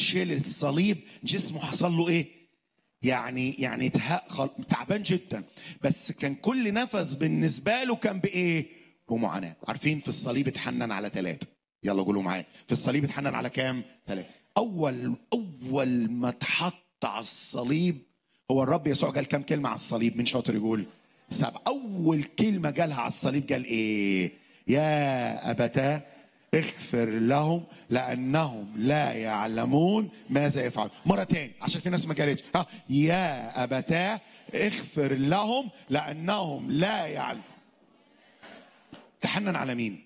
شيل الصليب جسمه حصل له ايه يعني يعني اتهق خل... تعبان جدا بس كان كل نفس بالنسبه له كان بايه بمعاناه عارفين في الصليب اتحنن على ثلاثه يلا قولوا معايا في الصليب اتحنن على كام ثلاثه اول اول ما اتحط على الصليب هو الرب يسوع قال كام كلمه على الصليب مين شاطر يقول سبع اول كلمه قالها على الصليب قال ايه يا ابتاه اغفر لهم لانهم لا يعلمون ماذا يفعلون مره تاني عشان في ناس ما قالتش ها يا ابتاه اغفر لهم لانهم لا يعلمون تحنن على مين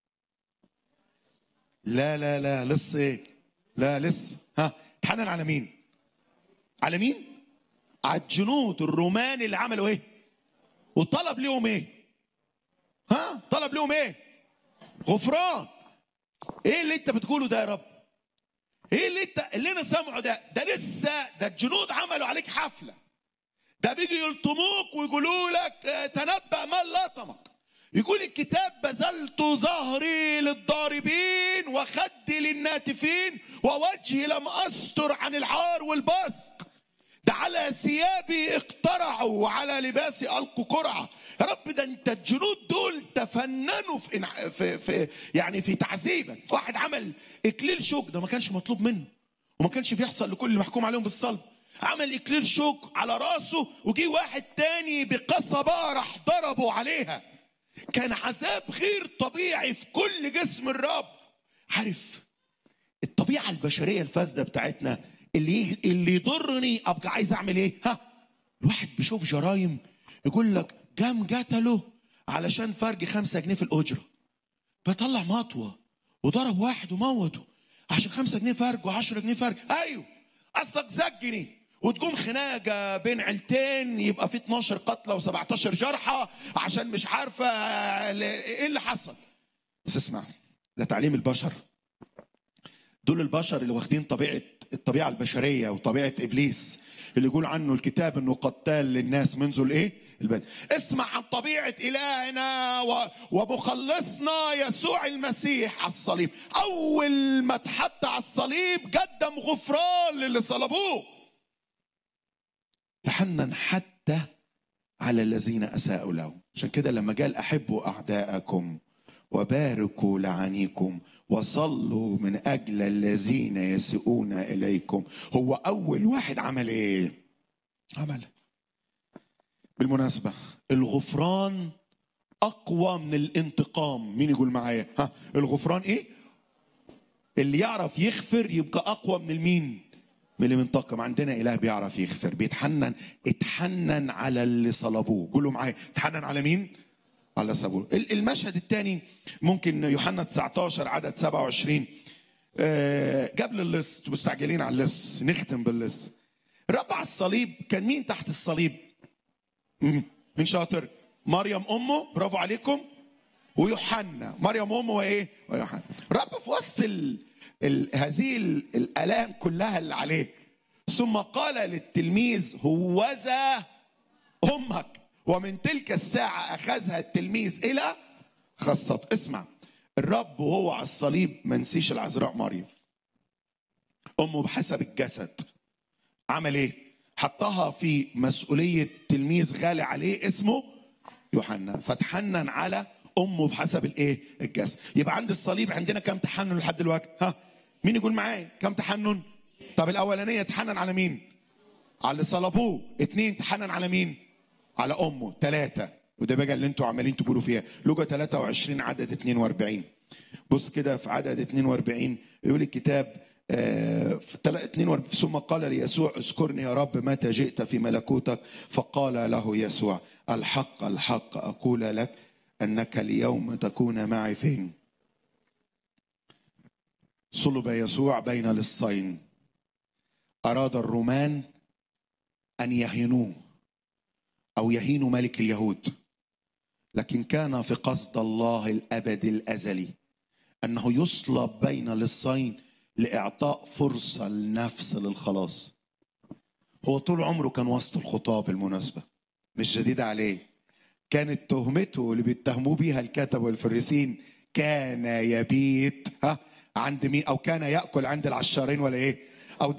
لا لا لا لسه ايه لا لسه ها تحنن على مين على مين على الجنود الرومان اللي عملوا ايه وطلب لهم ايه ها طلب لهم ايه غفران ايه اللي انت بتقوله ده يا رب ايه اللي انت اللي انا سامعه ده ده لسه ده الجنود عملوا عليك حفله ده بيجي يلطموك ويقولوا لك اه، تنبأ من لطمك يقول الكتاب بذلت ظهري للضاربين وخدي للناتفين ووجهي لم استر عن العار والبصق ده على ثيابي اقترعوا وعلى لباسي القوا قرعه يا رب ده انت الجنود دول تفننوا في, إنع- في, في يعني في تعذيبك واحد عمل اكليل شوك ده ما كانش مطلوب منه وما كانش بيحصل لكل اللي محكوم عليهم بالصلب عمل اكليل شوك على راسه وجي واحد تاني بقصبه راح ضربه عليها كان عذاب غير طبيعي في كل جسم الرب عارف الطبيعه البشريه الفاسده بتاعتنا اللي اللي يضرني ابقى عايز اعمل ايه ها الواحد بيشوف جرايم يقول لك جام قتله علشان فرق خمسة جنيه في الاجره بيطلع مطوه وضرب واحد وموته عشان خمسة جنيه فرق وعشرة جنيه فرق ايوه اصلك زجني وتقوم خناقه بين عيلتين يبقى في 12 قتلى و17 جرحى عشان مش عارفه ايه اللي حصل بس اسمع ده تعليم البشر دول البشر اللي واخدين طبيعه الطبيعه البشريه وطبيعه ابليس اللي يقول عنه الكتاب انه قتال للناس منذ الايه؟ البدء. اسمع عن طبيعه الهنا و- ومخلصنا يسوع المسيح على الصليب. اول ما اتحط على الصليب قدم غفران للي صلبوه. تحنن حتى على الذين اساءوا له عشان كده لما قال احبوا اعداءكم وباركوا لعنيكم وصلوا من اجل الذين يسيئون اليكم هو اول واحد عمل ايه عمل بالمناسبه الغفران اقوى من الانتقام مين يقول معايا ها الغفران ايه اللي يعرف يغفر يبقى اقوى من المين من اللي منتقم عندنا اله بيعرف يغفر بيتحنن اتحنن على اللي صلبوه قولوا معايا اتحنن على مين على صلبوه ال- المشهد الثاني ممكن يوحنا 19 عدد 27 آه، قبل اللص مستعجلين على اللص نختم باللص الرب على الصليب كان مين تحت الصليب مم. مين شاطر مريم امه برافو عليكم ويوحنا مريم امه وايه ويوحنا رب في وسط ال... ال... هذه ال... الالام كلها اللي عليه ثم قال للتلميذ هوذا امك ومن تلك الساعه اخذها التلميذ الى خاصته اسمع الرب وهو على الصليب ما نسيش العذراء مريم امه بحسب الجسد عمل ايه حطها في مسؤوليه تلميذ غالي عليه اسمه يوحنا فتحنن على امه بحسب الايه الجسد يبقى عند الصليب عندنا كم تحنن لحد دلوقتي ها مين يقول معايا كم تحنن طب الاولانيه تحنن على مين على اللي صلبوه اتنين تحنن على مين على امه ثلاثه وده بقى اللي انتوا عمالين تقولوا فيها لوجا 23 عدد 42 بص كده في عدد 42 يقول الكتاب آه، في تلا- 42 ثم قال ليسوع اذكرني يا رب متى جئت في ملكوتك فقال له يسوع الحق الحق اقول لك انك اليوم تكون معي فين صلب يسوع بين لصين اراد الرومان ان يهينوه او يهينوا ملك اليهود لكن كان في قصد الله الابدي الازلي انه يصلب بين لصين لاعطاء فرصه لنفس للخلاص هو طول عمره كان وسط الخطاه بالمناسبه مش جديده عليه كانت تهمته اللي بيتهموه بيها الكتب والفريسين كان يبيت ها عند مين او كان ياكل عند العشارين ولا ايه